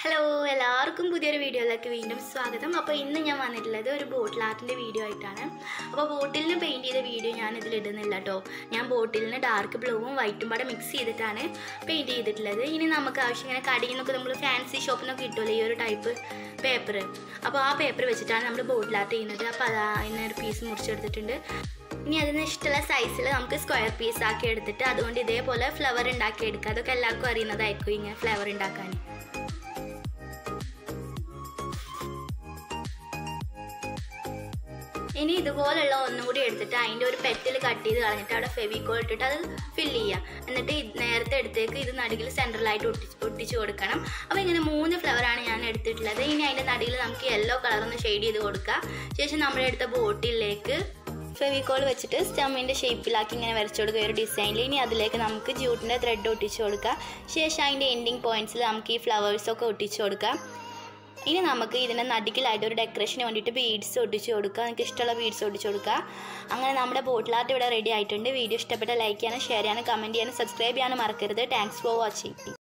hello എല്ലാവർക്കും പുതിയൊരു വീഡിയോയിലേക്ക് വീണ്ടും സ്വാഗതം അപ്പോൾ ഇന്ന് ഞാൻ വന്നിട്ടുള്ളത് ഒരു ബോട്ടിൽ ആർട്ടിൻ്റെ വീഡിയോ ആയിട്ടാണ് അപ്പോൾ ബോട്ടിലിന് പെയിൻറ് ചെയ്ത വീഡിയോ ഞാൻ ഇതിൽ ഇടുന്നില്ല കേട്ടോ ഞാൻ ബോട്ടിലിന് ഡാർക്ക് ബ്ലൂവും വൈറ്റും പാടെ മിക്സ് ചെയ്തിട്ടാണ് പെയിൻറ് ചെയ്തിട്ടുള്ളത് ഇനി നമുക്ക് ആവശ്യം ഇങ്ങനെ കടയിൽ നിന്നൊക്കെ നമ്മൾ ഫാൻസി ഷോപ്പിൽ നിന്നൊക്കെ കിട്ടുമല്ലോ ഈ ഒരു ടൈപ്പ് പേപ്പർ അപ്പോൾ ആ പേപ്പർ വെച്ചിട്ടാണ് നമ്മൾ ബോട്ടിൽ ആർട്ട് ചെയ്യുന്നത് അപ്പോൾ അത് അതിന് ഒരു പീസ് മുറിച്ചെടുത്തിട്ടുണ്ട് ഇനി അതിന് ഇഷ്ടമുള്ള സൈസിൽ നമുക്ക് സ്ക്വയർ പീസ് ആക്കി എടുത്തിട്ട് അതുകൊണ്ട് ഇതേപോലെ ഫ്ലവർ ഉണ്ടാക്കി എടുക്കുക അതൊക്കെ എല്ലാവർക്കും അറിയുന്നതായിരിക്കും ഇങ്ങനെ ഫ്ലവർ ഉണ്ടാക്കാൻ ഇനി ഇതുപോലുള്ള ഒന്നും കൂടി എടുത്തിട്ട് അതിൻ്റെ ഒരു പെറ്റിൽ കട്ട് ചെയ്ത് കളഞ്ഞിട്ട് അവിടെ ഫെവിക്കോൾ ഇട്ടിട്ട് അത് ഫില്ല് ചെയ്യുക എന്നിട്ട് ഇത് നേരത്തെ എടുത്തേക്ക് ഇത് നടുകിൽ സെൻട്രലായിട്ട് ഒട്ടിച്ച് ഒട്ടിച്ച് കൊടുക്കണം അപ്പോൾ ഇങ്ങനെ മൂന്ന് ഫ്ലവറാണ് ഞാൻ എടുത്തിട്ടുള്ളത് ഇനി അതിൻ്റെ നടുകിൽ നമുക്ക് യെല്ലോ കളർ ഒന്ന് ഷെയ്ഡ് ചെയ്ത് കൊടുക്കുക ശേഷം നമ്മുടെ എടുത്ത ബോട്ടിലേക്ക് ഫെവിക്കോൾ വെച്ചിട്ട് സ്റ്റമ്മിൻ്റെ ഷേപ്പിലാക്കി ഇങ്ങനെ വരച്ചു കൊടുക്കുക ഒരു ഡിസൈനിൽ ഇനി അതിലേക്ക് നമുക്ക് ജൂട്ടിൻ്റെ ത്രെഡ് ഒട്ടിച്ച് കൊടുക്കുക ശേഷം അതിൻ്റെ എൻഡിങ് പോയിന്റ്സിൽ നമുക്ക് ഈ ഫ്ലവേഴ്സൊക്കെ ഒട്ടിച്ച് കൊടുക്കാം ഇനി നമുക്ക് ഇതിൻ്റെ നടുക്കിലായിട്ട് ഒരു ഡെക്കറേഷന് വേണ്ടിയിട്ട് ബീഡ്സ് ഒട്ടിച്ച് കൊടുക്കുക നിങ്ങൾക്ക് ഇഷ്ടമുള്ള ബീഡ്സ് ഒട്ടിച്ച് കൊടുക്കുക അങ്ങനെ നമ്മുടെ ബോട്ടിൽ ആർട്ട് ഇവിടെ റെഡി ആയിട്ടുണ്ട് വീഡിയോ ഇഷ്ടപ്പെട്ട ലൈക്ക് ചെയ്യാനും ഷെയർ ചെയ്യാനും കമൻറ്റ് ചെയ്യാനും സബ്സ്ക്രൈബ് ചെയ്യാനും മറക്കരുത് താങ്ക്സ് ഫോർ വാച്ചിങ്